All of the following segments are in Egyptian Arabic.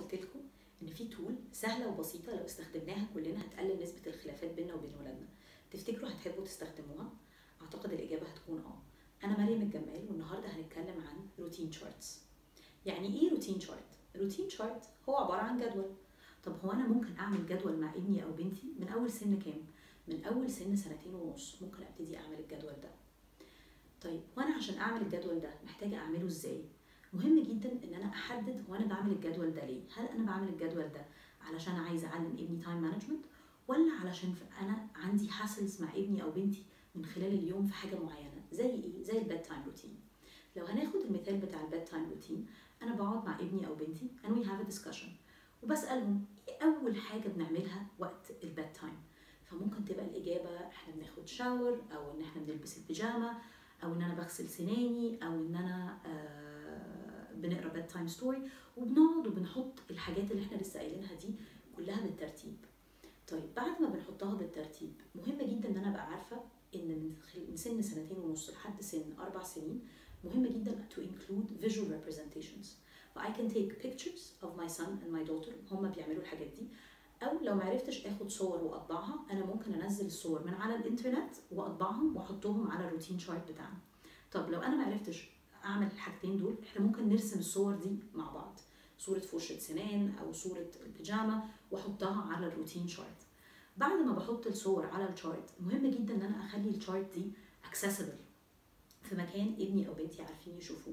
قلت لكم ان في تول سهله وبسيطه لو استخدمناها كلنا هتقلل نسبه الخلافات بيننا وبين ولادنا تفتكروا هتحبوا تستخدموها اعتقد الاجابه هتكون اه انا مريم الجمال والنهارده هنتكلم عن روتين شارتس يعني ايه روتين شارت روتين شارت هو عباره عن جدول طب هو انا ممكن اعمل جدول مع ابني او بنتي من اول سن كام من اول سن سنتين ونص ممكن ابتدي اعمل الجدول ده طيب وانا عشان اعمل الجدول ده محتاجه اعمله ازاي مهم جدا ان انا احدد هو انا بعمل الجدول ده ليه هل انا بعمل الجدول ده علشان عايزه اعلم ابني تايم مانجمنت ولا علشان انا عندي حاسلز مع ابني او بنتي من خلال اليوم في حاجه معينه زي ايه زي البيد تايم روتين لو هناخد المثال بتاع البيد تايم روتين انا بقعد مع ابني او بنتي and we have a discussion وبسالهم ايه اول حاجه بنعملها وقت البيد تايم فممكن تبقى الاجابه احنا بناخد شاور او ان احنا بنلبس البيجامه او ان انا بغسل سناني او ان انا آه بنقرا بيد تايم ستوري وبنقعد وبنحط الحاجات اللي احنا لسه قايلينها دي كلها بالترتيب طيب بعد ما بنحطها بالترتيب مهم جدا ان انا ابقى عارفه ان من من سن سنتين ونص لحد سن اربع سنين مهم جدا to include visual representations ف I can take pictures of my son and my daughter هم بيعملوا الحاجات دي او لو معرفتش اخد صور واطبعها انا ممكن انزل الصور من على الانترنت واطبعهم واحطهم على الروتين شارت بتاعنا طب لو انا معرفتش اعمل الحاجتين دول احنا ممكن نرسم الصور دي مع بعض صورة فرشة سنان او صورة البيجامة واحطها على الروتين شارت بعد ما بحط الصور على الشارت مهم جدا ان انا اخلي الشارت دي accessible في مكان ابني او بنتي عارفين يشوفوه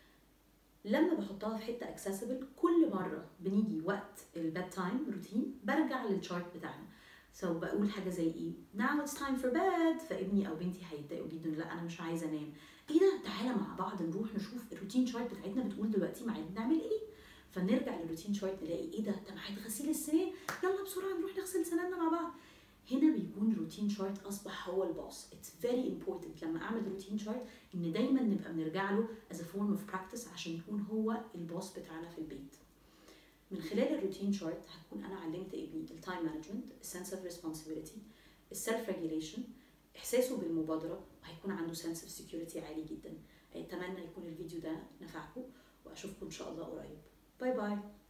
لما بحطها في حته accessible كل مره بنيجي وقت البيد تايم روتين برجع للشارت بتاعنا سو so بقول حاجه زي ايه now it's time for bed فابني او بنتي هيتضايقوا جدا لا انا مش عايزه انام ايه ده تعالى مع بعض نروح نشوف الروتين شارت بتاعتنا بتقول دلوقتي ميعاد نعمل ايه فنرجع للروتين شارت نلاقي ايه ده ده ميعاد غسيل السنان يلا بسرعه نروح نغسل سناننا مع بعض هنا بيكون روتين شارت اصبح هو الباص اتس فيري امبورتنت لما اعمل روتين شارت ان دايما نبقى بنرجع له از فورم اوف براكتس عشان يكون هو الباص بتاعنا في البيت من خلال الروتين شارت هكون انا علمت ابني التايم مانجمنت السنس اوف ريسبونسبيلتي السيلف ريجيليشن احساسه بالمبادره وهيكون عنده سنس اوف سكيورتي عالي جدا اتمنى يكون الفيديو ده نفعكم واشوفكم ان شاء الله قريب باي باي